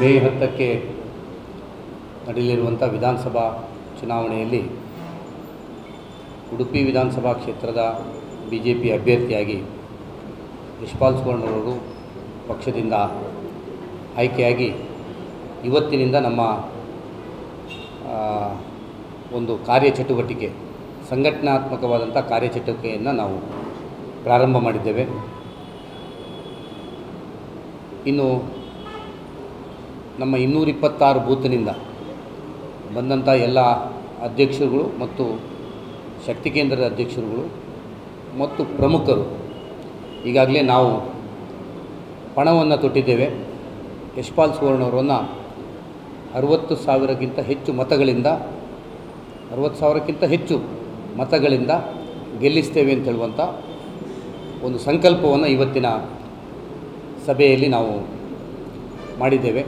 ಮೇ ಹತ್ತಕ್ಕೆ ನಡೆಯಲಿರುವಂಥ ವಿಧಾನಸಭಾ ಚುನಾವಣೆಯಲ್ಲಿ ಉಡುಪಿ ವಿಧಾನಸಭಾ ಕ್ಷೇತ್ರದ ಬಿ ಜೆ ಪಿ ಅಭ್ಯರ್ಥಿಯಾಗಿ ಯಶ್ಪಾಲ್ ಸುವರ್ಣರವರು ಪಕ್ಷದಿಂದ ಆಯ್ಕೆಯಾಗಿ ಇವತ್ತಿನಿಂದ ನಮ್ಮ ಆ, ಒಂದು ಕಾರ್ಯಚಟುವಟಿಕೆ ಸಂಘಟನಾತ್ಮಕವಾದಂಥ ಕಾರ್ಯಚಟುವಟಿಕೆಯನ್ನು ನಾವು ಪ್ರಾರಂಭ ಮಾಡಿದ್ದೇವೆ ಇನ್ನು ನಮ್ಮ ಇನ್ನೂರಿಪ್ಪತ್ತಾರು ಬೂತ್ನಿಂದ ಬಂದಂಥ ಎಲ್ಲ ಅಧ್ಯಕ್ಷರುಗಳು ಮತ್ತು ಶಕ್ತಿ ಕೇಂದ್ರದ ಅಧ್ಯಕ್ಷರುಗಳು ಮತ್ತು ಪ್ರಮುಖರು ಈಗಾಗಲೇ ನಾವು ಪಣವನ್ನು ತೊಟ್ಟಿದ್ದೇವೆ ಯಶ್ಪಾಲ್ ಸುವರ್ಣವರನ್ನು ಅರುವತ್ತು ಸಾವಿರಕ್ಕಿಂತ ಹೆಚ್ಚು ಮತಗಳಿಂದ ಅರುವತ್ತು ಸಾವಿರಕ್ಕಿಂತ ಹೆಚ್ಚು ಮತಗಳಿಂದ ಗೆಲ್ಲಿಸ್ತೇವೆ ಅಂತ ಹೇಳುವಂಥ ಒಂದು ಸಂಕಲ್ಪವನ್ನು ಇವತ್ತಿನ ಸಭೆಯಲ್ಲಿ ನಾವು ಮಾಡಿದ್ದೇವೆ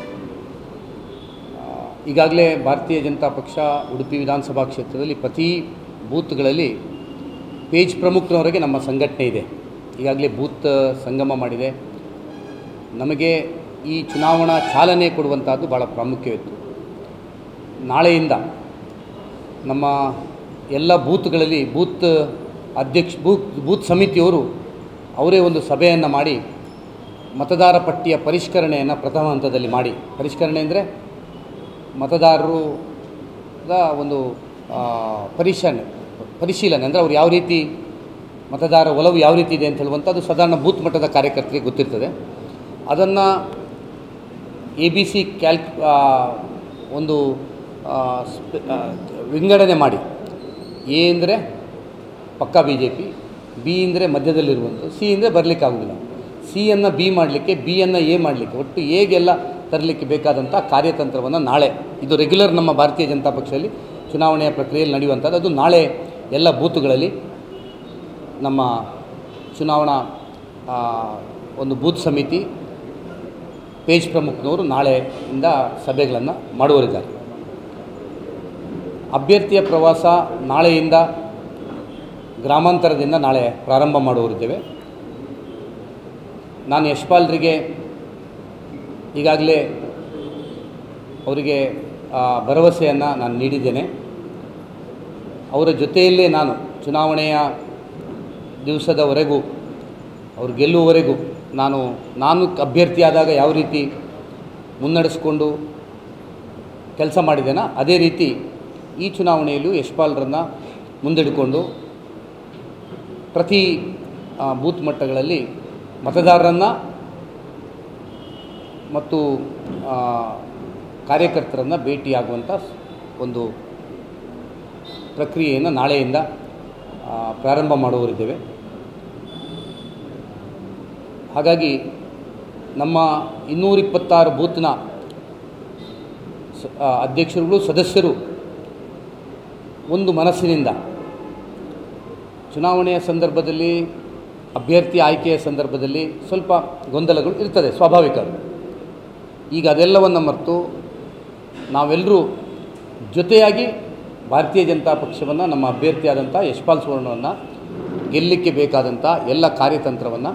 ಆ, ಈಗಾಗಲೇ ಭಾರತೀಯ ಜನತಾ ಪಕ್ಷ ಉಡುಪಿ ವಿಧಾನಸಭಾ ಕ್ಷೇತ್ರದಲ್ಲಿ ಪ್ರತಿ ಬೂತ್ಗಳಲ್ಲಿ ಪೇಜ್ ಪ್ರಮುಖರವರೆಗೆ ನಮ್ಮ ಸಂಘಟನೆ ಇದೆ ಈಗಾಗಲೇ ಬೂತ್ ಸಂಗಮ ಮಾಡಿದೆ ನಮಗೆ ಈ ಚುನಾವಣಾ ಚಾಲನೆ ಕೊಡುವಂಥದ್ದು ಭಾಳ ಪ್ರಾಮುಖ್ಯವಿತ್ತು ನಾಳೆಯಿಂದ ನಮ್ಮ ಎಲ್ಲ ಬೂತ್ಗಳಲ್ಲಿ ಬೂತ್ ಅಧ್ಯಕ್ಷ ಬೂತ್ ಬೂತ್ ಸಮಿತಿಯವರು ಅವರೇ ಒಂದು ಸಭೆಯನ್ನು ಮಾಡಿ ಮತದಾರ ಪಟ್ಟಿಯ ಪರಿಷ್ಕರಣೆಯನ್ನು ಪ್ರಥಮ ಹಂತದಲ್ಲಿ ಮಾಡಿ ಪರಿಷ್ಕರಣೆ ಅಂದರೆ ಮತದಾರರು ದ ಒಂದು ಆ, ಪರಿಶೀಲನೆ ಪರಿಶೀಲನೆ ಅಂದರೆ ಅವ್ರು ಯಾವ ರೀತಿ ಮತದಾರ ಒಲವು ಯಾವ ರೀತಿ ಇದೆ ಅಂತ ಹೇಳುವಂಥದ್ದು ಸಾಧಾರಣ ಬೂತ್ ಮಟ್ಟದ ಕಾರ್ಯಕರ್ತರಿಗೆ ಗೊತ್ತಿರ್ತದೆ ಅದನ್ನು ಎ ಬಿ ಸಿ ಕ್ಯಾಲ್ಕ್ ಆ, ಒಂದು ಆ, ಸ್ಪ- ಆ, ವಿಂಗಡಣೆ ಮಾಡಿ ಎ ಅಂದರೆ ಪಕ್ಕಾ ಬಿ ಜೆ ಪಿ ಬಿ ಅಂದರೆ ಮಧ್ಯದಲ್ಲಿರುವಂಥದ್ದು ಸಿ ಅಂದರೆ ಬರಲಿಕ್ಕಾಗೋದಿಲ್ಲ ಸಿಯನ್ನು ಬಿ ಮಾಡಲಿಕ್ಕೆ ಬಿಯನ್ನು ಎ ಮಾಡಲಿಕ್ಕೆ ಒಟ್ಟು ಹೇಗೆಲ್ಲ ತರಲಿಕ್ಕೆ ಬೇಕಾದಂಥ ಕಾರ್ಯತಂತ್ರವನ್ನು ನಾಳೆ ಇದು ರೆಗ್ಯುಲರ್ ನಮ್ಮ ಭಾರತೀಯ ಜನತಾ ಪಕ್ಷದಲ್ಲಿ ಚುನಾವಣೆಯ ಪ್ರಕ್ರಿಯೆಯಲ್ಲಿ ನಡೆಯುವಂಥದ್ದು ಅದು ನಾಳೆ ಎಲ್ಲ ಬೂತುಗಳಲ್ಲಿ ನಮ್ಮ ಚುನಾವಣಾ ಆ, ಒಂದು ಬೂತ್ ಸಮಿತಿ ಪೇಜ್ ಪ್ರಮುಖನವರು ನಾಳೆಯಿಂದ ಸಭೆಗಳನ್ನು ಮಾಡುವರಿದ್ದಾರೆ ಅಭ್ಯರ್ಥಿಯ ಪ್ರವಾಸ ನಾಳೆಯಿಂದ ಗ್ರಾಮಾಂತರದಿಂದ ನಾಳೆ ಪ್ರಾರಂಭ ಮಾಡುವರಿದ್ದೇವೆ ನಾನು ಯಶ್ಪಾಲ್ರಿಗೆ ಈಗಾಗಲೇ ಅವರಿಗೆ ಆ, ಭರವಸೆಯನ್ನು ನಾನು ನೀಡಿದ್ದೇನೆ ಅವರ ಜೊತೆಯಲ್ಲೇ ನಾನು ಚುನಾವಣೆಯ ದಿವಸದವರೆಗೂ ಅವ್ರು ಗೆಲ್ಲುವವರೆಗೂ ನಾನು ನಾನು ಅಭ್ಯರ್ಥಿಯಾದಾಗ ಯಾವ ರೀತಿ ಮುನ್ನಡೆಸ್ಕೊಂಡು ಕೆಲಸ ಮಾಡಿದ್ದೇನೋ ಅದೇ ರೀತಿ ಈ ಚುನಾವಣೆಯಲ್ಲೂ ಯಶ್ಪಾಲ್ರನ್ನು ಮುಂದಿಡ್ಕೊಂಡು ಪ್ರತಿ ಆ, ಬೂತ್ ಮಟ್ಟಗಳಲ್ಲಿ ಮತದಾರರನ್ನು ಮತ್ತು ಆ, ಕಾರ್ಯಕರ್ತರನ್ನು ಭೇಟಿಯಾಗುವಂಥ ಒಂದು ಪ್ರಕ್ರಿಯೆಯನ್ನು ನಾಳೆಯಿಂದ ಆ, ಪ್ರಾರಂಭ ಮಾಡುವರಿದ್ದೇವೆ ಹಾಗಾಗಿ ನಮ್ಮ ಇನ್ನೂರಿಪ್ಪತ್ತಾರು ಬೂತ್ನ ಸ- ಆ, ಅಧ್ಯಕ್ಷರುಗಳು ಸದಸ್ಯರು ಒಂದು ಮನಸ್ಸಿನಿಂದ ಚುನಾವಣೆಯ ಸಂದರ್ಭದಲ್ಲಿ ಅಭ್ಯರ್ಥಿ ಆಯ್ಕೆಯ ಸಂದರ್ಭದಲ್ಲಿ ಸ್ವಲ್ಪ ಗೊಂದಲಗಳು ಇರ್ತದೆ ಸ್ವಾಭಾವಿಕ ಅದು. ಈಗ ಅದೆಲ್ಲವನ್ನು ಮರೆತು ನಾವೆಲ್ಲರೂ ಜೊತೆಯಾಗಿ ಭಾರತೀಯ ಜನತಾ ಪಕ್ಷವನ್ನು ನಮ್ಮ ಅಭ್ಯರ್ಥಿಯಾದಂಥ ಯಶ್ಪಾಲ್ ಸುವರ್ಣವನ್ನು ಗೆಲ್ಲಲಿಕ್ಕೆ ಬೇಕಾದಂಥ ಎಲ್ಲ ಕಾರ್ಯತಂತ್ರವನ್ನು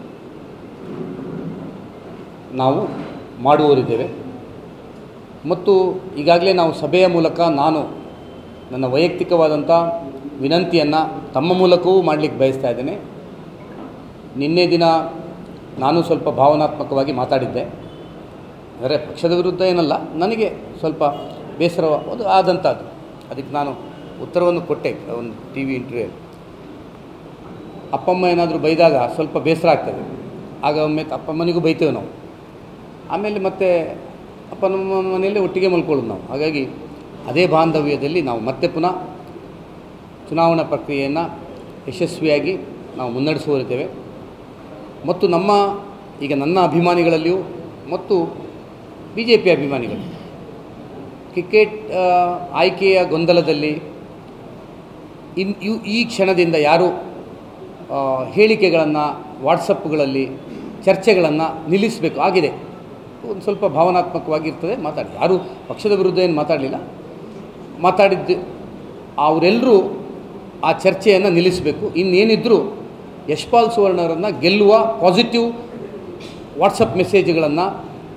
ನಾವು ಮಾಡುವವರಿದ್ದೇವೆ ಮತ್ತು ಈಗಾಗಲೇ ನಾವು ಸಭೆಯ ಮೂಲಕ ನಾನು ನನ್ನ ವೈಯಕ್ತಿಕವಾದಂಥ ವಿನಂತಿಯನ್ನು ತಮ್ಮ ಮೂಲಕವೂ ಮಾಡಲಿಕ್ಕೆ ಬಯಸ್ತಾ ಇದ್ದೇನೆ ನಿನ್ನೆ ದಿನ ನಾನು ಸ್ವಲ್ಪ ಭಾವನಾತ್ಮಕವಾಗಿ ಮಾತಾಡಿದ್ದೆ ಅಂದರೆ ಪಕ್ಷದ ವಿರುದ್ಧ ಏನಲ್ಲ ನನಗೆ ಸ್ವಲ್ಪ ಬೇಸರ ಅದು ಆದಂಥದ್ದು ಅದಕ್ಕೆ ನಾನು ಉತ್ತರವನ್ನು ಕೊಟ್ಟೆ ಒಂದು ಟಿ ವಿ ಇಂಟರ್ವ್ಯೂ ಅಪ್ಪಮ್ಮ ಏನಾದರೂ ಬೈದಾಗ ಸ್ವಲ್ಪ ಬೇಸರ ಆಗ್ತದೆ ಆಗ ಒಮ್ಮೆ ಅಪ್ಪಮ್ಮನಿಗೂ ಬೈತೇವೆ ನಾವು ಆಮೇಲೆ ಮತ್ತೆ ಅಪ್ಪನ ಮನೆಯಲ್ಲೇ ಒಟ್ಟಿಗೆ ಮಲ್ಕೊಳ್ಳೋದು ನಾವು ಹಾಗಾಗಿ ಅದೇ ಬಾಂಧವ್ಯದಲ್ಲಿ ನಾವು ಮತ್ತೆ ಪುನಃ ಚುನಾವಣಾ ಪ್ರಕ್ರಿಯೆಯನ್ನು ಯಶಸ್ವಿಯಾಗಿ ನಾವು ಮುನ್ನಡೆಸುವರಿದ್ದೇವೆ ಮತ್ತು ನಮ್ಮ ಈಗ ನನ್ನ ಅಭಿಮಾನಿಗಳಲ್ಲಿಯೂ ಮತ್ತು ಬಿ ಜೆ ಪಿ ಅಭಿಮಾನಿಗಳು ಕ್ರಿಕೆಟ್ ಆ, ಆಯ್ಕೆಯ ಗೊಂದಲದಲ್ಲಿ ಇನ್ ಇವು ಈ ಕ್ಷಣದಿಂದ ಯಾರು ಆ, ಹೇಳಿಕೆಗಳನ್ನು ವಾಟ್ಸಪ್ಗಳಲ್ಲಿ ಚರ್ಚೆಗಳನ್ನು ನಿಲ್ಲಿಸಬೇಕು ಆಗಿದೆ ಒಂದು ಸ್ವಲ್ಪ ಭಾವನಾತ್ಮಕವಾಗಿರ್ತದೆ ಮಾತಾಡಿ ಯಾರು ಪಕ್ಷದ ವಿರುದ್ಧ ಏನು ಮಾತಾಡಲಿಲ್ಲ ಮಾತಾಡಿದ್ದು ಅವರೆಲ್ಲರೂ ಆ ಚರ್ಚೆಯನ್ನು ನಿಲ್ಲಿಸಬೇಕು ಇನ್ನೇನಿದ್ದರೂ ಯಶ್ಪಾಲ್ ಸುವರ್ಣರನ್ನು ಗೆಲ್ಲುವ ಪಾಸಿಟಿವ್ ವಾಟ್ಸಪ್ ಮೆಸೇಜ್ಗಳನ್ನು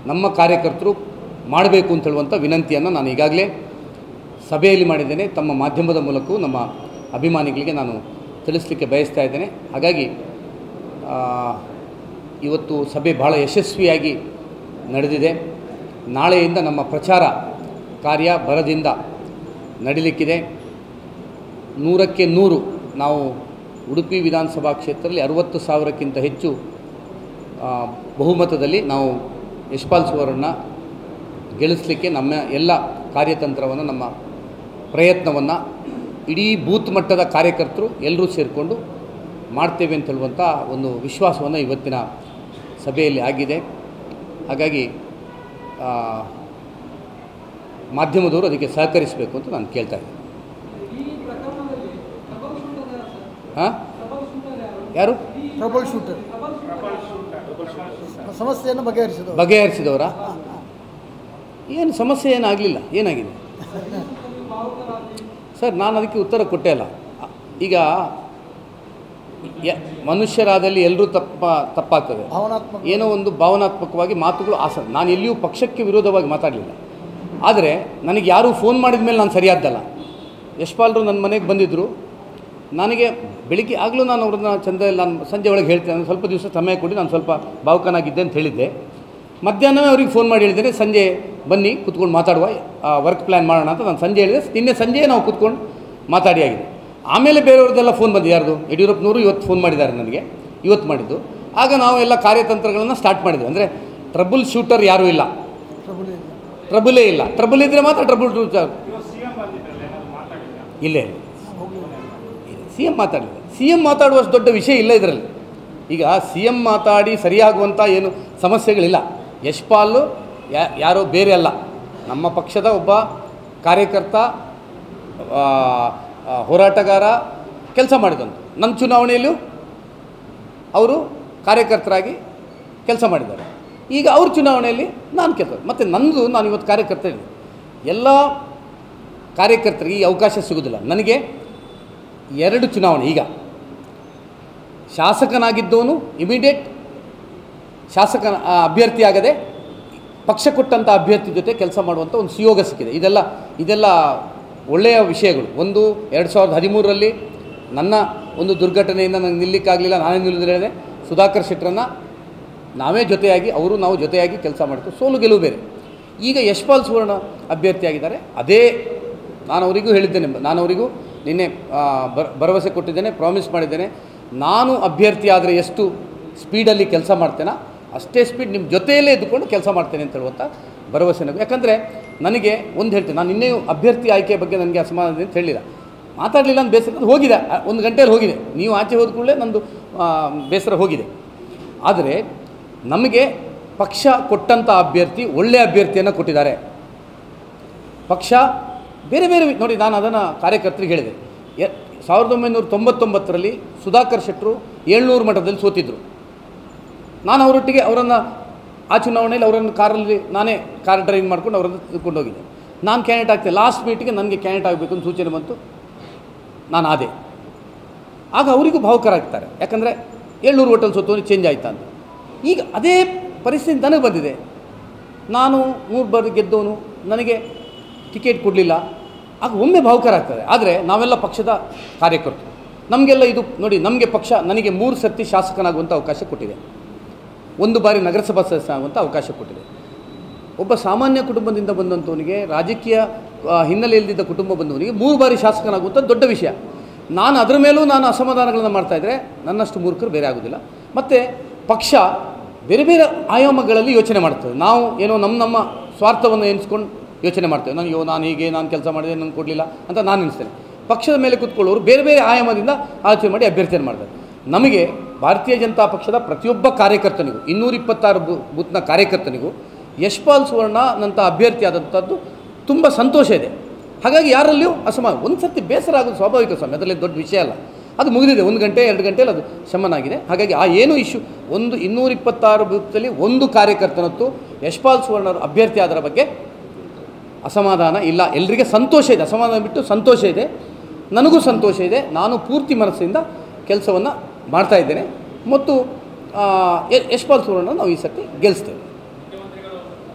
ನಮ್ಮ ಕಾರ್ಯಕರ್ತರು ಮಾಡಬೇಕು ಅಂತ ಹೇಳುವಂಥ ವಿನಂತಿಯನ್ನು ನಾನು ಈಗಾಗಲೇ ಸಭೆಯಲ್ಲಿ ಮಾಡಿದ್ದೇನೆ ತಮ್ಮ ಮಾಧ್ಯಮದ ಮೂಲಕವೂ ನಮ್ಮ ಅಭಿಮಾನಿಗಳಿಗೆ ನಾನು ತಿಳಿಸಲಿಕ್ಕೆ ಬಯಸ್ತಾ ಇದ್ದೇನೆ ಹಾಗಾಗಿ ಆ, ಇವತ್ತು ಸಭೆ ಭಾಳ ಯಶಸ್ವಿಯಾಗಿ ನಡೆದಿದೆ ನಾಳೆಯಿಂದ ನಮ್ಮ ಪ್ರಚಾರ ಕಾರ್ಯ ಬರದಿಂದ ನಡೀಲಿಕ್ಕಿದೆ ನೂರಕ್ಕೆ ನೂರು ನಾವು ಉಡುಪಿ ವಿಧಾನಸಭಾ ಕ್ಷೇತ್ರದಲ್ಲಿ ಅರುವತ್ತು ಸಾವಿರಕ್ಕಿಂತ ಹೆಚ್ಚು ಆ, ಬಹುಮತದಲ್ಲಿ ನಾವು ಯಶ್ಪಾಲ್ ಸುವರನ್ನ ಗೆಲ್ಲಿಸಲಿಕ್ಕೆ ನಮ್ಮ ಎಲ್ಲ ಕಾರ್ಯತಂತ್ರವನ್ನು ನಮ್ಮ ಪ್ರಯತ್ನವನ್ನು ಇಡೀ ಬೂತ್ ಮಟ್ಟದ ಕಾರ್ಯಕರ್ತರು ಎಲ್ಲರೂ ಸೇರಿಕೊಂಡು ಮಾಡ್ತೇವೆ ಅಂತ ಹೇಳುವಂಥ ಒಂದು ವಿಶ್ವಾಸವನ್ನು ಇವತ್ತಿನ ಸಭೆಯಲ್ಲಿ ಆಗಿದೆ ಹಾಗಾಗಿ ಆ, ಮಾಧ್ಯಮದವರು ಅದಕ್ಕೆ ಸಹಕರಿಸಬೇಕು ಅಂತ ನಾನು ಕೇಳ್ತಾ ಇದ್ದೀನಿ ಹಾಂ ಯಾರು ಟ್ರಬಲ್ ಶೂಟರ್ ಸಮಸ್ಯೆಯನ್ನು ಬಗೆಹರಿಸಿದವರು ಬಗೆಹರಿಸಿದವರ ಏನು ಸಮಸ್ಯೆ ಏನಾಗಲಿಲ್ಲ ಏನಾಗಿದೆ ಸರ್ ನಾನು ಅದಕ್ಕೆ ಉತ್ತರ ಕೊಟ್ಟೇ ಅಲ್ಲ ಈಗ ಯ- ಮನುಷ್ಯರಾದಲ್ಲಿ ಎಲ್ಲರೂ ತಪ್ಪ ತಪ್ಪಾಗ್ತದೆ ಭಾವನಾತ್ಮಕ ಏನೋ ಒಂದು ಭಾವನಾತ್ಮಕವಾಗಿ ಮಾತುಗಳು ಆಸ ನಾನು ಎಲ್ಲಿಯೂ ಪಕ್ಷಕ್ಕೆ ವಿರೋಧವಾಗಿ ಮಾತಾಡಲಿಲ್ಲ ಆದರೆ ನನಗೆ ಯಾರೂ ಫೋನ್ ಮಾಡಿದ ಮೇಲೆ ನಾನು ಸರಿಯಾದ್ದಲ್ಲ ಯಶ್ಪಾಲ್ರು ನನ್ನ ಮನೆಗೆ ಬಂದಿದ್ದರು ನನಗೆ ಬೆಳಿಗ್ಗೆ ಆಗಲೂ ನಾನು ಅವ್ರನ್ನ ಚಂದ ನಾನು ಸಂಜೆ ಒಳಗೆ ಹೇಳ್ತೇನೆ ನಾನು ಸ್ವಲ್ಪ ದಿವಸ ಸಮಯ ಕೊಡಿ ನಾನು ಸ್ವಲ್ಪ ಭಾವುಕನಾಗಿದ್ದೆ ಅಂತ ಹೇಳಿದ್ದೆ ಮಧ್ಯಾಹ್ನವೇ ಅವ್ರಿಗೆ ಫೋನ್ ಮಾಡಿ ಹೇಳಿದ್ದೇನೆ ಸಂಜೆ ಬನ್ನಿ ಕುತ್ಕೊಂಡು ಮಾತಾಡುವ ವರ್ಕ್ ಪ್ಲ್ಯಾನ್ ಮಾಡೋಣ ಅಂತ ನಾನು ಸಂಜೆ ಹೇಳಿದೆ ನಿನ್ನೆ ಸಂಜೆ ನಾವು ಕುತ್ಕೊಂಡು ಮಾತಾಡಿ ಆಗಿದೆ ಆಮೇಲೆ ಬೇರೆಯವ್ರದ್ದೆಲ್ಲ ಫೋನ್ ಬಂದಿದೆ ಯಾರ್ದು ಯಡಿಯೂರಪ್ಪನವರು ಇವತ್ತು ಫೋನ್ ಮಾಡಿದ್ದಾರೆ ನನಗೆ ಇವತ್ತು ಮಾಡಿದ್ದು ಆಗ ನಾವು ಎಲ್ಲ ಕಾರ್ಯತಂತ್ರಗಳನ್ನು ಸ್ಟಾರ್ಟ್ ಮಾಡಿದ್ವಿ ಅಂದರೆ ಟ್ರಬಲ್ ಶೂಟರ್ ಯಾರೂ ಇಲ್ಲ ಟ್ರಬಲ್ ಇಲ್ಲ ಟ್ರಬಲೇ ಇಲ್ಲ ಟ್ರಬಲ್ ಇದ್ದರೆ ಮಾತ್ರ ಟ್ರಬಲ್ ಶೂಟರ್ ಇಲ್ಲೇ ಸಿ ಎಮ್ ಮಾತಾಡಲಿಲ್ಲ ಸಿ ಎಮ್ ಮಾತಾಡುವಷ್ಟು ದೊಡ್ಡ ವಿಷಯ ಇಲ್ಲ ಇದರಲ್ಲಿ ಈಗ ಸಿ ಎಮ್ ಮಾತಾಡಿ ಸರಿಯಾಗುವಂಥ ಏನು ಸಮಸ್ಯೆಗಳಿಲ್ಲ ಯಶ್ಪಾಲ್ ಯಾ ಯಾರೋ ಬೇರೆ ಅಲ್ಲ ನಮ್ಮ ಪಕ್ಷದ ಒಬ್ಬ ಕಾರ್ಯಕರ್ತ ಆ, ಆ, ಹೋರಾಟಗಾರ ಕೆಲಸ ಮಾಡಿದಂಥ ನನ್ನ ಚುನಾವಣೆಯಲ್ಲೂ ಅವರು ಕಾರ್ಯಕರ್ತರಾಗಿ ಕೆಲಸ ಮಾಡಿದ್ದಾರೆ ಈಗ ಅವ್ರ ಚುನಾವಣೆಯಲ್ಲಿ ನಾನು ಕೆಲಸ ಮತ್ತು ನಂದು ನಾನು ಇವತ್ತು ಕಾರ್ಯಕರ್ತ ಇದ್ದೀನಿ ಎಲ್ಲ ಕಾರ್ಯಕರ್ತರಿಗೆ ಈ ಅವಕಾಶ ಸಿಗೋದಿಲ್ಲ ನನಗೆ ಎರಡು ಚುನಾವಣೆ ಈಗ ಶಾಸಕನಾಗಿದ್ದವನು ಇಮಿಡಿಯೇಟ್ ಶಾಸಕ ಆ, ಅಭ್ಯರ್ಥಿ ಆಗದೆ ಪಕ್ಷ ಕೊಟ್ಟಂಥ ಅಭ್ಯರ್ಥಿ ಜೊತೆ ಕೆಲಸ ಮಾಡುವಂಥ ಒಂದು ಸುಯೋಗ ಸಿಕ್ಕಿದೆ ಇದೆಲ್ಲ ಇದೆಲ್ಲ ಒಳ್ಳೆಯ ವಿಷಯಗಳು ಒಂದು ಎರಡು ಸಾವಿರದ ಹದಿಮೂರರಲ್ಲಿ ನನ್ನ ಒಂದು ದುರ್ಘಟನೆಯಿಂದ ನನಗೆ ನಿಲ್ಲಿಕ್ಕಾಗಲಿಲ್ಲ ನಾನೇ ನಿಲ್ಲಿದ್ರೆ ಹೇಳಿದೆ ಸುಧಾಕರ್ ಶೆಟ್ಟರನ್ನು ನಾವೇ ಜೊತೆಯಾಗಿ ಅವರು ನಾವು ಜೊತೆಯಾಗಿ ಕೆಲಸ ಮಾಡ್ತೀವಿ ಸೋಲು ಗೆಲುವು ಬೇರೆ ಈಗ ಯಶ್ಪಾಲ್ ಸುವರ್ಣ ಅಭ್ಯರ್ಥಿಯಾಗಿದ್ದಾರೆ ಅದೇ ನಾನು ಅವರಿಗೂ ಹೇಳಿದ್ದೇನೆ ನಾನು ಅವರಿಗೂ ನಿನ್ನೆ ಆ, ಭರ- ಭರವಸೆ ಕೊಟ್ಟಿದ್ದೇನೆ ಪ್ರಾಮಿಸ್ ಮಾಡಿದ್ದೇನೆ ನಾನು ಅಭ್ಯರ್ಥಿ ಆದರೆ ಎಷ್ಟು ಸ್ಪೀಡಲ್ಲಿ ಕೆಲಸ ಮಾಡ್ತೇನೋ ಅಷ್ಟೇ ಸ್ಪೀಡ್ ನಿಮ್ಮ ಜೊತೆಯಲ್ಲೇ ಇದ್ದುಕೊಂಡು ಕೆಲಸ ಮಾಡ್ತೇನೆ ಅಂತ ಹೇಳುವಂಥ ಭರವಸೆ ನನಗೆ ಯಾಕಂದರೆ ನನಗೆ ಒಂದು ಹೇಳ್ತೇನೆ ನಾನು ಇನ್ನೇ ಅಭ್ಯರ್ಥಿ ಆಯ್ಕೆ ಬಗ್ಗೆ ನನಗೆ ಅಸಮಾಧಾನ ಅಂತ ಹೇಳಿಲ್ಲ ಮಾತಾಡಲಿಲ್ಲ ಅಂತ ಬೇಸರ ಅದು ಹೋಗಿದೆ ಆ, ಒಂದು ಗಂಟೆಯಲ್ಲಿ ಹೋಗಿದೆ ನೀವು ಆಚೆ ಹೋದ ಕೂಡಲೇ ನಂದು ಆ, ಬೇಸರ ಹೋಗಿದೆ ಆದರೆ ನಮಗೆ ಪಕ್ಷ ಕೊಟ್ಟಂಥ ಅಭ್ಯರ್ಥಿ ಒಳ್ಳೆಯ ಅಭ್ಯರ್ಥಿಯನ್ನು ಕೊಟ್ಟಿದ್ದಾರೆ ಪಕ್ಷ ಬೇರೆ ಬೇರೆ ವಿ- ನೋಡಿ ನಾನು ಅದನ್ನು ಕಾರ್ಯಕರ್ತರಿಗೆ ಹೇಳಿದೆ ಎ ಸಾವಿರದ ಒಂಬೈನೂರ ತೊಂಬತ್ತೊಂಬತ್ತರಲ್ಲಿ ಸುಧಾಕರ್ ಶೆಟ್ಟರು ಏಳ್ನೂರು ಮಠದಲ್ಲಿ ಸೋತಿದ್ದರು ನಾನು ಅವರೊಟ್ಟಿಗೆ ಅವರನ್ನು ಆ ಚುನಾವಣೆಯಲ್ಲಿ ಅವರನ್ನು ಕಾರಲ್ಲಿ ನಾನೇ ಕಾರ್ ಡ್ರೈವಿಂಗ್ ಮಾಡ್ಕೊಂಡು ಅವರನ್ನು ತೆಗೆದುಕೊಂಡು ಹೋಗಿದ್ದೆ ನಾನು ಕ್ಯಾಂಡಿಡೇಟ್ ಆಗ್ತೇನೆ ಲಾಸ್ಟ್ ಮೀಟಿಗೆ ನನಗೆ ಕ್ಯಾಂಡಿಡೇಟ್ ಆಗಬೇಕು ಅಂತ ಸೂಚನೆ ಬಂತು ನಾನು ಆದೆ ಆಗ ಅವರಿಗೂ ಭಾವುಕರಾಗ್ತಾರೆ ಯಾಕಂದರೆ ಏಳ್ನೂರು ಹೋಟೆಲ್ ಸೋತವನು ಚೇಂಜ್ ಆಯ್ತಾ ಅಂತ ಈಗ ಅದೇ ಪರಿಸ್ಥಿತಿ ನನಗೆ ಬಂದಿದೆ ನಾನು ಮೂರು ಬಾರಿ ಗೆದ್ದವನು ನನಗೆ ಟಿಕೆಟ್ ಕೊಡಲಿಲ್ಲ ಆಗ ಒಮ್ಮೆ ಭಾವುಕರಾಗ್ತದೆ ಆದರೆ ನಾವೆಲ್ಲ ಪಕ್ಷದ ಕಾರ್ಯಕರ್ತರು ನಮಗೆಲ್ಲ ಇದು ನೋಡಿ ನಮಗೆ ಪಕ್ಷ ನನಗೆ ಮೂರು ಸರ್ತಿ ಶಾಸಕನಾಗುವಂಥ ಅವಕಾಶ ಕೊಟ್ಟಿದೆ ಒಂದು ಬಾರಿ ನಗರಸಭಾ ಸದಸ್ಯ ಆಗುವಂಥ ಅವಕಾಶ ಕೊಟ್ಟಿದೆ ಒಬ್ಬ ಸಾಮಾನ್ಯ ಕುಟುಂಬದಿಂದ ಬಂದಂಥವನಿಗೆ ರಾಜಕೀಯ ಆ, ಹಿನ್ನೆಲೆ ಇಲ್ಲದಿದ್ದ ಕುಟುಂಬ ಬಂದವನಿಗೆ ಮೂರು ಬಾರಿ ಶಾಸಕನಾಗುವಂಥ ದೊಡ್ಡ ವಿಷಯ ನಾನು ಅದರ ಮೇಲೂ ನಾನು ಅಸಮಾಧಾನಗಳನ್ನು ಮಾಡ್ತಾಯಿದ್ರೆ ನನ್ನಷ್ಟು ಮೂರ್ಖರು ಬೇರೆ ಆಗೋದಿಲ್ಲ ಮತ್ತು ಪಕ್ಷ ಬೇರೆ ಬೇರೆ ಆಯಾಮಗಳಲ್ಲಿ ಯೋಚನೆ ಮಾಡ್ತದೆ ನಾವು ಏನೋ ನಮ್ಮ ನಮ್ಮ ಸ್ವಾರ್ಥವನ್ನು ಎನಿಸ್ಕೊಂಡು ಯೋಚನೆ ಮಾಡ್ತೇವೆ ನಾನು ಅಯ್ಯೋ ನಾನು ಹೀಗೆ ನಾನು ಕೆಲಸ ಮಾಡಿದೆ ನನಗೆ ಕೊಡಲಿಲ್ಲ ಅಂತ ನಾನು ಎನಿಸ್ತೇನೆ ಪಕ್ಷದ ಮೇಲೆ ಕೂತ್ಕೊಳ್ಳೋರು ಬೇರೆ ಬೇರೆ ಆಯಾಮದಿಂದ ಆಲೋಚನೆ ಮಾಡಿ ಅಭ್ಯರ್ಥಿಯನ್ನು ಮಾಡ್ತಾರೆ ನಮಗೆ ಭಾರತೀಯ ಜನತಾ ಪಕ್ಷದ ಪ್ರತಿಯೊಬ್ಬ ಕಾರ್ಯಕರ್ತನಿಗೂ ಇನ್ನೂರ ಇಪ್ಪತ್ತಾರು ಬೂ ಬೂತ್ನ ಕಾರ್ಯಕರ್ತನಿಗೂ ಯಶ್ಪಾಲ್ ಸುವರ್ಣನಂಥ ಅಭ್ಯರ್ಥಿ ಆದಂಥದ್ದು ತುಂಬ ಸಂತೋಷ ಇದೆ ಹಾಗಾಗಿ ಯಾರಲ್ಲಿಯೂ ಅಸಮಾನ ಒಂದು ಸರ್ತಿ ಬೇಸರ ಆಗೋದು ಸ್ವಾಭಾವಿಕ ಸ್ವಾಮಿ ಅದರಲ್ಲಿ ದೊಡ್ಡ ವಿಷಯ ಅಲ್ಲ ಅದು ಮುಗಿದಿದೆ ಒಂದು ಗಂಟೆ ಎರಡು ಗಂಟೆಯಲ್ಲಿ ಅದು ಶಮನ ಆಗಿದೆ ಹಾಗಾಗಿ ಆ ಏನು ಇಶ್ಯೂ ಒಂದು ಇನ್ನೂರ ಇಪ್ಪತ್ತಾರು ಬೂತ್ತಲ್ಲಿ ಒಂದು ಕಾರ್ಯಕರ್ತನತ್ತು ಯಶ್ಪಾಲ್ ಸುವರ್ಣರು ಅಭ್ಯರ್ಥಿ ಆದರ ಬಗ್ಗೆ ಅಸಮಾಧಾನ ಇಲ್ಲ ಎಲ್ಲರಿಗೆ ಸಂತೋಷ ಇದೆ ಅಸಮಾಧಾನ ಬಿಟ್ಟು ಸಂತೋಷ ಇದೆ ನನಗೂ ಸಂತೋಷ ಇದೆ ನಾನು ಪೂರ್ತಿ ಮನಸ್ಸಿಂದ ಕೆಲಸವನ್ನು ಮಾಡ್ತಾ ಇದ್ದೇನೆ ಮತ್ತು ಆ, ಯ- ಯಶ್ಪಾಲ್ ಸುವರ್ಣ ನಾವು ಈ ಸರ್ತಿ ಗೆಲ್ಲಿಸ್ತೇವೆ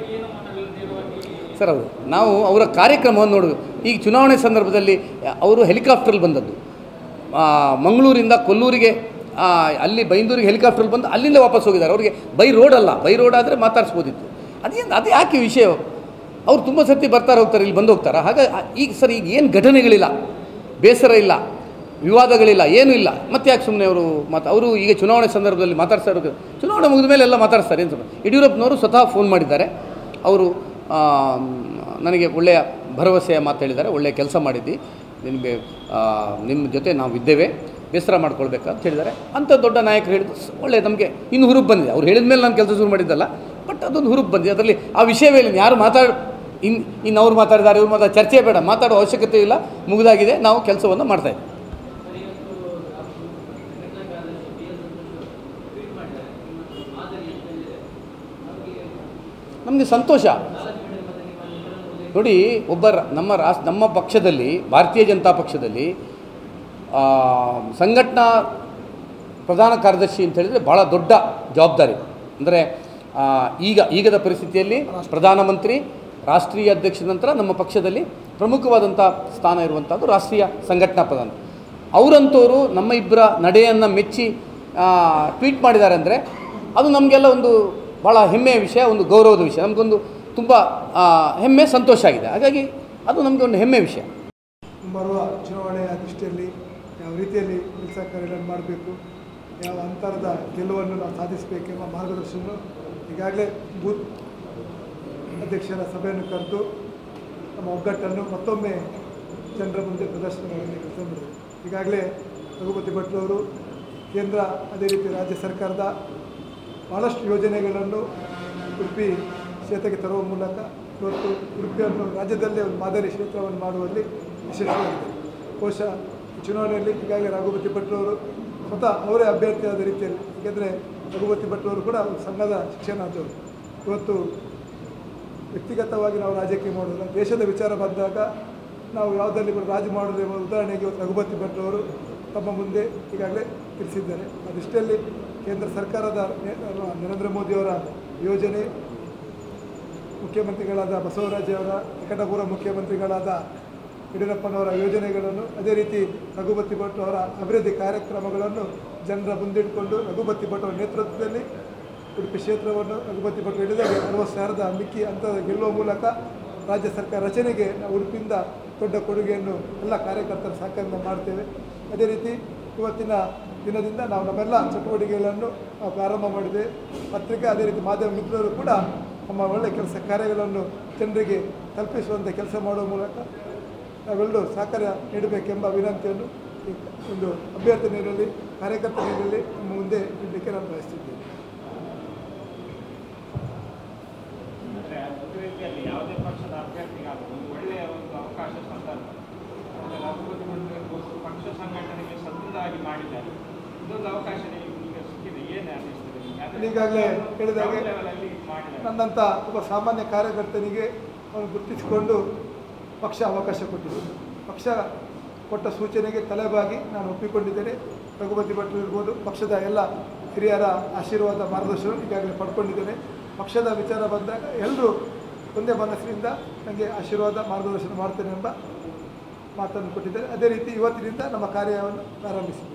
ಸರ್ ಹೌದು ನಾವು ಅವರ ಕಾರ್ಯಕ್ರಮವನ್ನು ನೋಡೋದು ಈಗ ಚುನಾವಣೆ ಸಂದರ್ಭದಲ್ಲಿ ಅವರು ಹೆಲಿಕಾಪ್ಟ್ರಲ್ಲಿ ಬಂದದ್ದು ಆ, ಮಂಗಳೂರಿಂದ ಕೊಲ್ಲೂರಿಗೆ ಆ, ಅಲ್ಲಿ ಬೈಂದೂರಿಗೆ ಹೆಲಿಕಾಪ್ಟ್ರಲ್ಲಿ ಬಂದು ಅಲ್ಲಿಂದ ವಾಪಸ್ ಹೋಗಿದ್ದಾರೆ ಅವರಿಗೆ ಬೈ ರೋಡ್ ಅಲ್ಲ ಬೈ ರೋಡ್ ಆದರೆ ಮಾತಾಡಿಸ್ಬೋದಿತ್ತು ಅದೇನು ಅದು ಯಾಕೆ ವಿಷಯ ಅವ್ರು ತುಂಬ ಸರ್ತಿ ಬರ್ತಾರೆ ಹೋಗ್ತಾರೆ ಇಲ್ಲಿ ಬಂದು ಹೋಗ್ತಾರೆ ಹಾಗಾಗಿ ಆ- ಈಗ ಸರ್ ಈಗ ಏನು ಘಟನೆಗಳಿಲ್ಲ ಬೇಸರ ಇಲ್ಲ ವಿವಾದಗಳಿಲ್ಲ ಏನೂ ಇಲ್ಲ ಮತ್ತೆ ಯಾಕೆ ಸುಮ್ಮನೆ ಅವರು ಮಾತು ಅವರು ಈಗ ಚುನಾವಣೆ ಸಂದರ್ಭದಲ್ಲಿ ಮಾತಾಡ್ತಾ ಇರೋದು ಚುನಾವಣೆ ಮುಗಿದ ಮೇಲೆ ಎಲ್ಲ ಮಾತಾಡ್ತಾರೆ ಏನು ಸ್ವಲ್ಪ ಯಡಿಯೂರಪ್ಪನವರು ಸ್ವತಃ ಫೋನ್ ಮಾಡಿದ್ದಾರೆ ಅವರು ಆ, ನನಗೆ ಒಳ್ಳೆಯ ಭರವಸೆಯ ಮಾತು ಹೇಳಿದ್ದಾರೆ ಒಳ್ಳೆಯ ಕೆಲಸ ಮಾಡಿದ್ದಿ ನಿನಗೆ ಆ, ನಿಮ್ಮ ಜೊತೆ ನಾವು ಇದ್ದೇವೆ ಬೇಸರ ಮಾಡ್ಕೊಳ್ಬೇಕಂತ ಹೇಳಿದ್ದಾರೆ ಅಂಥ ದೊಡ್ಡ ನಾಯಕರು ಹೇಳಿದ್ದು ಸ್- ಒಳ್ಳೆ ನಮಗೆ ಇನ್ನು ಹುರುಪು ಬಂದಿದೆ ಅವ್ರು ಹೇಳಿದ ಮೇಲೆ ನಾನು ಕೆಲಸ ಶುರು ಮಾಡಿದ್ದಲ್ಲ ಬಟ್ ಅದೊಂದು ಹುರುಪು ಬಂದಿದೆ ಅದರಲ್ಲಿ ಆ ವಿಷಯವೇ ಇಲ್ಲ ಯಾರು ಮಾತಾಡ್ ಇನ್ನು ಇನ್ನು ಅವ್ರು ಮಾತಾಡಿದ್ದಾರೆ ಇವ್ರು ಮಾತಾಡ ಚರ್ಚೆ ಬೇಡ ಮಾತಾಡೋ ಅವಶ್ಯಕತೆ ಇಲ್ಲ ಮುಗಿದಾಗಿದೆ ನಾವು ಕೆಲಸವನ್ನು ಮಾಡ್ತಾಯಿದ್ದೀವಿ ನಮಗೆ ಸಂತೋಷ ನೋಡಿ ಒಬ್ಬ ರ- ನಮ್ಮ ರಾಸ್ ನಮ್ಮ ಪಕ್ಷದಲ್ಲಿ ಭಾರತೀಯ ಜನತಾ ಪಕ್ಷದಲ್ಲಿ ಆ, ಸಂಘಟನಾ ಪ್ರಧಾನ ಕಾರ್ಯದರ್ಶಿ ಅಂತ ಹೇಳಿದರೆ ಭಾಳ ದೊಡ್ಡ ಜವಾಬ್ದಾರಿ ಅಂದರೆ ಈಗ ಈಗದ ಪರಿಸ್ಥಿತಿಯಲ್ಲಿ ಪ್ರಧಾನಮಂತ್ರಿ ರಾಷ್ಟ್ರೀಯ ಅಧ್ಯಕ್ಷರ ನಂತರ ನಮ್ಮ ಪಕ್ಷದಲ್ಲಿ ಪ್ರಮುಖವಾದಂಥ ಸ್ಥಾನ ಇರುವಂಥದ್ದು ರಾಷ್ಟ್ರೀಯ ಸಂಘಟನಾ ಪ್ರಧಾನ ಅವರಂಥವರು ನಮ್ಮ ಇಬ್ಬರ ನಡೆಯನ್ನು ಮೆಚ್ಚಿ ಟ್ವೀಟ್ ಮಾಡಿದ್ದಾರೆ ಅಂದರೆ ಅದು ನಮಗೆಲ್ಲ ಒಂದು ಭಾಳ ಹೆಮ್ಮೆಯ ವಿಷಯ ಒಂದು ಗೌರವದ ವಿಷಯ ನಮಗೊಂದು ತುಂಬ ಆ, ಹೆಮ್ಮೆ ಸಂತೋಷ ಆಗಿದೆ ಹಾಗಾಗಿ ಅದು ನಮಗೆ ಒಂದು ಹೆಮ್ಮೆ ವಿಷಯ ಬರುವ ಚುನಾವಣೆಯ ದೃಷ್ಟಿಯಲ್ಲಿ ಯಾವ ರೀತಿಯಲ್ಲಿ ಕೆಲಸ ಕಾರ್ಯಗಳನ್ನು ಮಾಡಬೇಕು ಯಾವ ಅಂತರದ ಗೆಲುವನ್ನು ನಾವು ಸಾಧಿಸಬೇಕೆಂಬ ಮಾರ್ಗದರ್ಶನ ಈಗಾಗಲೇ ಬೂತ್ ಅಧ್ಯಕ್ಷರ ಸಭೆಯನ್ನು ಕರೆದು ನಮ್ಮ ಒಗ್ಗಟ್ಟನ್ನು ಮತ್ತೊಮ್ಮೆ ಜನರ ಮುಂದೆ ಪ್ರದರ್ಶನ ಮಾಡಲಿಕ್ಕೆ ಕೆಲಸ ಮಾಡಿದೆ ಈಗಾಗಲೇ ರಘುಪತಿ ಭಟ್ರವರು ಕೇಂದ್ರ ಅದೇ ರೀತಿ ರಾಜ್ಯ ಸರ್ಕಾರದ ಭಾಳಷ್ಟು ಯೋಜನೆಗಳನ್ನು ಉಡುಪಿ ಕ್ಷೇತ್ರಕ್ಕೆ ತರುವ ಮೂಲಕ ಇವತ್ತು ಉಡುಪಿಯನ್ನು ರಾಜ್ಯದಲ್ಲೇ ಒಂದು ಮಾದರಿ ಕ್ಷೇತ್ರವನ್ನು ಮಾಡುವಲ್ಲಿ ಯಶಸ್ವಿಯಾಗಿದೆ ಬಹುಶಃ ಈ ಚುನಾವಣೆಯಲ್ಲಿ ಈಗಾಗಲೇ ರಘುಪತಿ ಭಟ್ರವರು ಸ್ವತಃ ಅವರೇ ಅಭ್ಯರ್ಥಿಯಾದ ರೀತಿಯಲ್ಲಿ ಏಕೆಂದರೆ ರಘುಪತಿ ಭಟ್ರವರು ಕೂಡ ಒಂದು ಸಂಘದ ಶಿಕ್ಷಣ ಆದವರು ಇವತ್ತು ವ್ಯಕ್ತಿಗತವಾಗಿ ನಾವು ರಾಜಕೀಯ ಮಾಡೋದು ದೇಶದ ವಿಚಾರ ಬಂದಾಗ ನಾವು ಯಾವುದರಲ್ಲಿ ಕೂಡ ರಾಜಿ ಮಾಡೋದು ಎಂಬ ಉದಾಹರಣೆಗೆ ಇವತ್ತು ರಘುಪತಿ ಭಟ್ರವರು ತಮ್ಮ ಮುಂದೆ ಈಗಾಗಲೇ ತಿಳಿಸಿದ್ದಾರೆ ಅದಿಷ್ಟಲ್ಲಿ ಕೇಂದ್ರ ಸರ್ಕಾರದ ನೆ- ನರೇಂದ್ರ ಮೋದಿಯವರ ಯೋಜನೆ ಮುಖ್ಯಮಂತ್ರಿಗಳಾದ ಬಸವರಾಜಯವರ ನಿಕಟಪೂರ್ವ ಮುಖ್ಯಮಂತ್ರಿಗಳಾದ ಯಡಿಯೂರಪ್ಪನವರ ಯೋಜನೆಗಳನ್ನು ಅದೇ ರೀತಿ ರಘುಪತಿ ಭಟ್ ಅವರ ಅಭಿವೃದ್ಧಿ ಕಾರ್ಯಕ್ರಮಗಳನ್ನು ಜನರ ಮುಂದಿಟ್ಟುಕೊಂಡು ರಘುಪತಿ ಭಟ್ ಅವರ ನೇತೃತ್ವದಲ್ಲಿ ಉಡುಪಿ ಕ್ಷೇತ್ರವನ್ನು ರಘುಪತಿ ಭಟ್ ಹಿಡಿದಾಗ ಅರವತ್ತು ಸಾವಿರದ ಮಿಕ್ಕಿ ಹಂತದ ಗೆಲ್ಲುವ ಮೂಲಕ ರಾಜ್ಯ ಸರ್ಕಾರ ರಚನೆಗೆ ನಾವು ಉಡುಪಿಯಿಂದ ದೊಡ್ಡ ಕೊಡುಗೆಯನ್ನು ಎಲ್ಲ ಕಾರ್ಯಕರ್ತರ ಸಹಕಾರದಿಂದ ಮಾಡ್ತೇವೆ ಅದೇ ರೀತಿ ಇವತ್ತಿನ ದಿನದಿಂದ ನಾವು ನಮ್ಮೆಲ್ಲ ಚಟುವಟಿಕೆಗಳನ್ನು ನಾವು ಪ್ರಾರಂಭ ಮಾಡಿದ್ದೇವೆ ಪತ್ರಿಕೆ ಅದೇ ರೀತಿ ಮಾಧ್ಯಮ ಮಿತ್ರರು ಕೂಡ ನಮ್ಮ ಒಳ್ಳೆಯ ಕೆಲಸ ಕಾರ್ಯಗಳನ್ನು ಜನರಿಗೆ ತಲುಪಿಸುವಂಥ ಕೆಲಸ ಮಾಡುವ ಮೂಲಕ ನಾವೆಲ್ಲರೂ ಸಹಕಾರ ನೀಡಬೇಕೆಂಬ ವಿನಂತಿಯನ್ನು ಈ ಒಂದು ಅಭ್ಯರ್ಥಿ ನೀಡಲಿ ಕಾರ್ಯಕರ್ತ ನೀಡಲಿ ನಮ್ಮ ಮುಂದೆ ಇಡಲಿಕ್ಕೆ ನಾನು ಬಯಸ್ತಿದ್ದೇನೆ ಅಂದರೆ ಒಂದು ರೀತಿಯಲ್ಲಿ ಯಾವುದೇ ಪಕ್ಷದ ಅಭ್ಯರ್ಥಿಗಾಗಲಿ ಒಂದು ಒಳ್ಳೆಯ ಒಂದು ಅವಕಾಶ ಸಂದರ್ಭ ಅಂದರೆ ರಘುಪತಿ ಮಂಡಳಿಗೋಸ್ಕರ ಪಕ್ಷ ಸಂಘಟನೆಗೆ ಸದೃಢವಾಗಿ ಮಾಡಿದ್ದಾರೆ ಇದೊಂದು ಅವಕಾಶ ನಿಮಗೆ ಈಗ ಸಿಕ್ಕಿದೆ ಏನು ಅನ್ನಿಸ್ತದೆ ನಿಮಗೆ? ಅಂದರೆ ಈಗಾಗಲೇ ಹೇಳಿದ ಹಾಗೆ ಯಾವ ಲೆವೆಲಲ್ಲಿ ಮಾಡಿದ್ದಾರೆ ನನ್ನಂಥ ಒಬ್ಬ ಸಾಮಾನ್ಯ ಕಾರ್ಯಕರ್ತನಿಗೆ ಅವನು ಗುರುತಿಸಿಕೊಂಡು ಪಕ್ಷ ಅವಕಾಶ ಕೊಟ್ಟಿದೆ ಪಕ್ಷ ಕೊಟ್ಟ ಸೂಚನೆಗೆ ತಲೆಬಾಗಿ ನಾನು ಒಪ್ಪಿಕೊಂಡಿದ್ದೇನೆ ರಘುಪತಿ ಭಟ್ರು ಇರ್ಬೋದು ಪಕ್ಷದ ಎಲ್ಲ ಹಿರಿಯರ ಆಶೀರ್ವಾದ ಮಾರ್ಗದರ್ಶನ ಈಗಾಗಲೇ ಪಡ್ಕೊಂಡಿದ್ದೇನೆ ಪಕ್ಷದ ವಿಚಾರ ಬಂದಾಗ ಎಲ್ಲರೂ ಒಂದೇ ಮನಸ್ಸಿನಿಂದ ನನಗೆ ಆಶೀರ್ವಾದ ಮಾರ್ಗದರ್ಶನ ಮಾಡ್ತೇನೆ ಎಂಬ ಮಾತನ್ನು ಕೊಟ್ಟಿದ್ದಾರೆ ಅದೇ ರೀತಿ ಇವತ್ತಿನಿಂದ ನಮ್ಮ ಕಾರ್ಯವನ್ನು ಪ್ರಾರಂಭಿಸಿದ್ದೇವೆ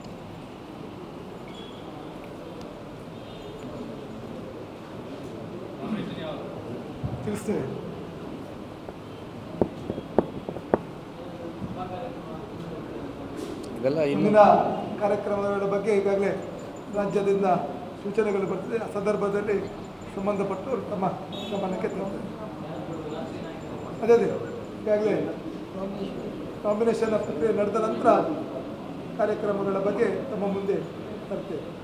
ತಿಳಿಸ್ತೇವೆ ಇವೆಲ್ಲ ಇನ್ನು ಮುಂದಿನ ಕಾರ್ಯಕ್ರಮಗಳ ಬಗ್ಗೆ ಈಗಾಗಲೇ ರಾಜ್ಯದಿಂದ ಸೂಚನೆಗಳು ಬರ್ತಿದೆ ಆ ಸಂದರ್ಭದಲ್ಲಿ ಸಂಬಂಧಪಟ್ಟು ತಮ್ಮ ಗಮನಕ್ಕೆ ತರ್ತೇವೆ ಅದೇ ಅದೇ ಈಗಾಗಲೇ ಕಾಂಬಿನೇಷನ್ ಪ್ರಕ್ರಿಯೆ ನಡೆದ ನಂತರ ಕಾರ್ಯಕ್ರಮಗಳ ಬಗ್ಗೆ ತಮ್ಮ ಮುಂದೆ ತರ್ತೇವೆ